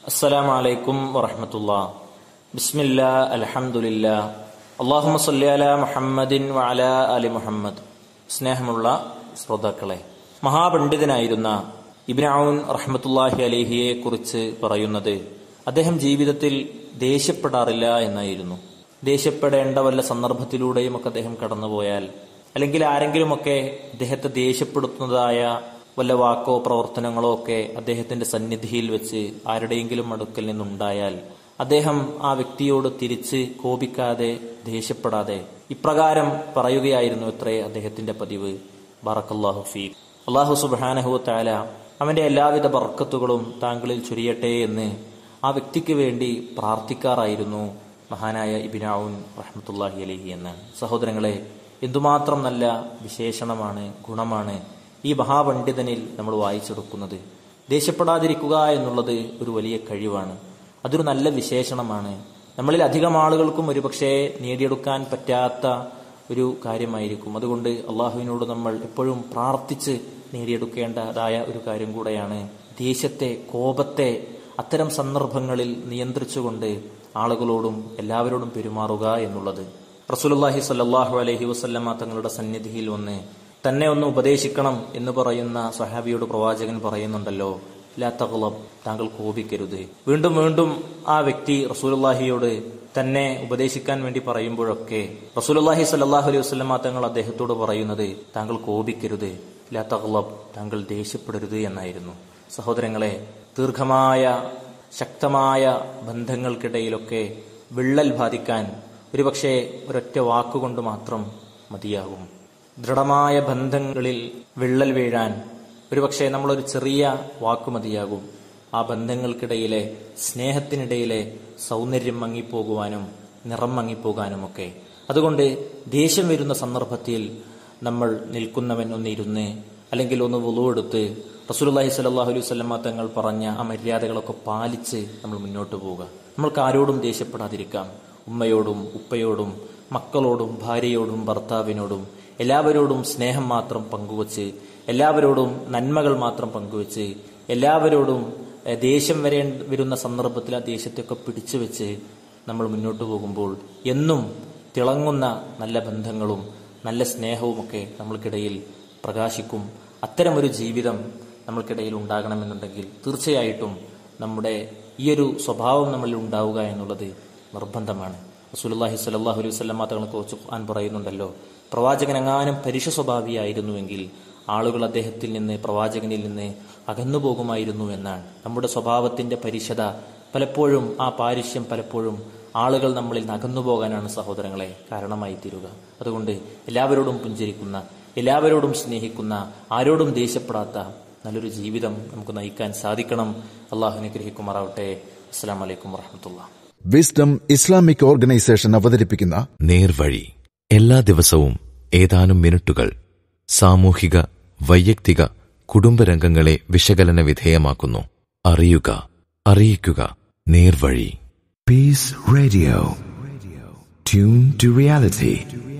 السلام عليكم ورحمة الله بسم الله الحمد لله اللهم صل على محمد وعلى آل മുഹമ്മദ് സ്നേഹമുള്ള ശ്രോതാക്കളെ മഹാപണ്ഡിതനായിരുന്ന ഇബ്നൌൻ റഹ്മത്തുല്ലാഹി അലേഹിയെ കുറിച്ച് പറയുന്നത് അദ്ദേഹം ജീവിതത്തിൽ ദേഷ്യപ്പെടാറില്ല എന്നായിരുന്നു ദേഷ്യപ്പെടേണ്ട വല്ല സന്ദർഭത്തിലൂടെയും ഒക്കെ അദ്ദേഹം കടന്നുപോയാൽ അല്ലെങ്കിൽ ആരെങ്കിലുമൊക്കെ അദ്ദേഹത്തെ ദേഷ്യപ്പെടുത്തുന്നതായ വല്ല വാക്കോ പ്രവർത്തനങ്ങളോ ഒക്കെ അദ്ദേഹത്തിന്റെ സന്നിധിയിൽ വെച്ച് ആരുടെയെങ്കിലും അടുക്കൽ നിന്നുണ്ടായാൽ അദ്ദേഹം ആ വ്യക്തിയോട് തിരിച്ച് കോപിക്കാതെ ദേഷ്യപ്പെടാതെ ഇപ്രകാരം പറയുകയായിരുന്നു എത്രേ അദ്ദേഹത്തിന്റെ പതിവ് ബറക്കല്ലാഹു ഫീ അള്ളാഹു സുബാനഹു താല അവന്റെ എല്ലാവിധ ബർക്കത്തുകളും താങ്കളിൽ ചൊരിയട്ടെ എന്ന് ആ വ്യക്തിക്ക് വേണ്ടി പ്രാർത്ഥിക്കാറായിരുന്നു മഹാനായ ഇബിനാവുൻ റഹ്മത്തുല്ലാഹി അലഹി എന്ന് സഹോദരങ്ങളെ എന്തുമാത്രം നല്ല വിശേഷണമാണ് ഗുണമാണ് ഈ മഹാപണ്ഡിതനിൽ നമ്മൾ വായിച്ചെടുക്കുന്നത് ദേഷ്യപ്പെടാതിരിക്കുക എന്നുള്ളത് ഒരു വലിയ കഴിവാണ് അതൊരു നല്ല വിശേഷണമാണ് നമ്മളിൽ അധികം ആളുകൾക്കും ഒരുപക്ഷെ നേടിയെടുക്കാൻ പറ്റാത്ത ഒരു കാര്യമായിരിക്കും അതുകൊണ്ട് അള്ളാഹുവിനോട് നമ്മൾ എപ്പോഴും പ്രാർത്ഥിച്ച് നേടിയെടുക്കേണ്ടതായ ഒരു കാര്യം കൂടെയാണ് ദേഷ്യത്തെ കോപത്തെ അത്തരം സന്ദർഭങ്ങളിൽ നിയന്ത്രിച്ചുകൊണ്ട് ആളുകളോടും എല്ലാവരോടും പെരുമാറുക എന്നുള്ളത് റസൂലുള്ളാഹി സ്വല്ലല്ലാഹു അലൈഹി വസല്ലമ തങ്ങളുടെ സന്നിധിയിൽ വന്ന് തന്നെ ഒന്ന് ഉപദേശിക്കണം എന്ന് പറയുന്ന സഹാബിയോട് പ്രവാചകൻ പറയുന്നുണ്ടല്ലോ ലാ തഗ്ലബ് താങ്കൾ കോപിക്കരുത് വീണ്ടും വീണ്ടും ആ വ്യക്തി റസൂലുള്ളാഹിയോട് തന്നെ ഉപദേശിക്കാൻ വേണ്ടി പറയുമ്പോഴൊക്കെ റസൂലുള്ളാഹി സ്വല്ലല്ലാഹു അലൈഹി വസല്ലമ തങ്ങൾ അദ്ദേഹത്തോട് പറയുന്നത് താങ്കൾ കോപിക്കരുത് ലാ തഗ്ലബ് താങ്കൾ ദേഷ്യപ്പെടരുത് എന്നായിരുന്നു സഹോദരങ്ങളെ ദീർഘമായ ശക്തമായ ബന്ധങ്ങൾക്കിടയിലൊക്കെ വിള്ളൽ ബാധിക്കാൻ ഒരുപക്ഷെ ഒരൊറ്റ വാക്കുകൊണ്ട് മാത്രം മതിയാകും ദൃഢമായ ബന്ധങ്ങളിൽ വിള്ളൽ വീഴാൻ ഒരുപക്ഷെ നമ്മളൊരു ചെറിയ വാക്കു മതിയാകും ആ ബന്ധങ്ങൾക്കിടയിലെ സ്നേഹത്തിനിടയിലെ സൗന്ദര്യം മങ്ങിപ്പോകുവാനും നിറം മങ്ങിപ്പോകാനുമൊക്കെ അതുകൊണ്ട് ദേഷ്യം വരുന്ന സന്ദർഭത്തിൽ നമ്മൾ നിൽക്കുന്നവൻ ഒന്നിരുന്ന് അല്ലെങ്കിൽ ഒന്ന് വുളുവെടുത്ത് റസൂലുള്ളാഹി സ്വല്ലല്ലാഹു അലൈഹി വസല്ലമ തങ്ങൾ പറഞ്ഞ ആ മര്യാദകളൊക്കെ പാലിച്ച് നമ്മൾ മുന്നോട്ട് പോവുക നമ്മൾക്ക് ആരോടും ദേഷ്യപ്പെടാതിരിക്കാം ഉമ്മയോടും ഉപ്പയോടും മക്കളോടും ഭാര്യയോടും ഭർത്താവിനോടും എല്ലാവരോടും സ്നേഹം മാത്രം പങ്കുവച്ച് എല്ലാവരോടും നന്മകൾ മാത്രം പങ്കുവച്ച് എല്ലാവരോടും എഹ്, ദേഷ്യം വരെ വരുന്ന സന്ദർഭത്തിൽ ആ ദേഷ്യത്തെയൊക്കെ പിടിച്ചു വെച്ച് നമ്മൾ മുന്നോട്ട് പോകുമ്പോൾ എന്നും തിളങ്ങുന്ന നല്ല ബന്ധങ്ങളും നല്ല സ്നേഹവുമൊക്കെ നമ്മൾക്കിടയിൽ പ്രകാശിക്കും അത്തരമൊരു ജീവിതം നമ്മൾക്കിടയിൽ ഉണ്ടാകണമെന്നുണ്ടെങ്കിൽ തീർച്ചയായിട്ടും നമ്മുടെ ഈ ഒരു സ്വഭാവം നമ്മളിൽ ഉണ്ടാവുക എന്നുള്ളത് നിർബന്ധമാണ് റസൂലുള്ളാഹി സ്വല്ലല്ലാഹു അലൈഹി വസല്ലമ തങ്ങളെ കുറിച്ച് ഖുർആൻ പറയുന്നുണ്ടല്ലോ പ്രവാചകൻ എങ്ങാനും പരുഷ സ്വഭാവിയായിരുന്നുവെങ്കിൽ ആളുകൾ അദ്ദേഹത്തിൽ നിന്ന് പ്രവാചകനിൽ നിന്ന് അകന്നു പോകുമായിരുന്നു എന്നാണ് നമ്മുടെ സ്വഭാവത്തിന്റെ പരിശത പലപ്പോഴും ആ പാരിശ്യം പലപ്പോഴും ആളുകൾ നമ്മളിൽ നിന്ന് അകന്നു പോകാനാണ് സഹോദരങ്ങളെ കാരണമായി തീരുക അതുകൊണ്ട് എല്ലാവരോടും പുഞ്ചിരിക്കുന്ന എല്ലാവരോടും സ്നേഹിക്കുന്ന ആരോടും ദേഷ്യപ്പെടാത്ത നല്ലൊരു ജീവിതം നമുക്ക് നയിക്കാൻ സാധിക്കണം അള്ളാഹു അനുഗ്രഹിക്കുമാറാവട്ടെ അസ്സാം വലൈക്കും വാഹമത്തുള്ള വിസ്ഡം ഇസ്ലാമിക് ഓർഗനൈസേഷൻ അവതരിപ്പിക്കുന്ന നേർവഴി എല്ലാ ദിവസവും ഏതാനും മിനിറ്റുകൾ സാമൂഹിക വൈയക്തിക കുടുംബരംഗങ്ങളെ വിശകലന വിധേയമാക്കുന്നു അറിയുക അറിയിക്കുക നേർവഴി Peace Radio. Tune to reality.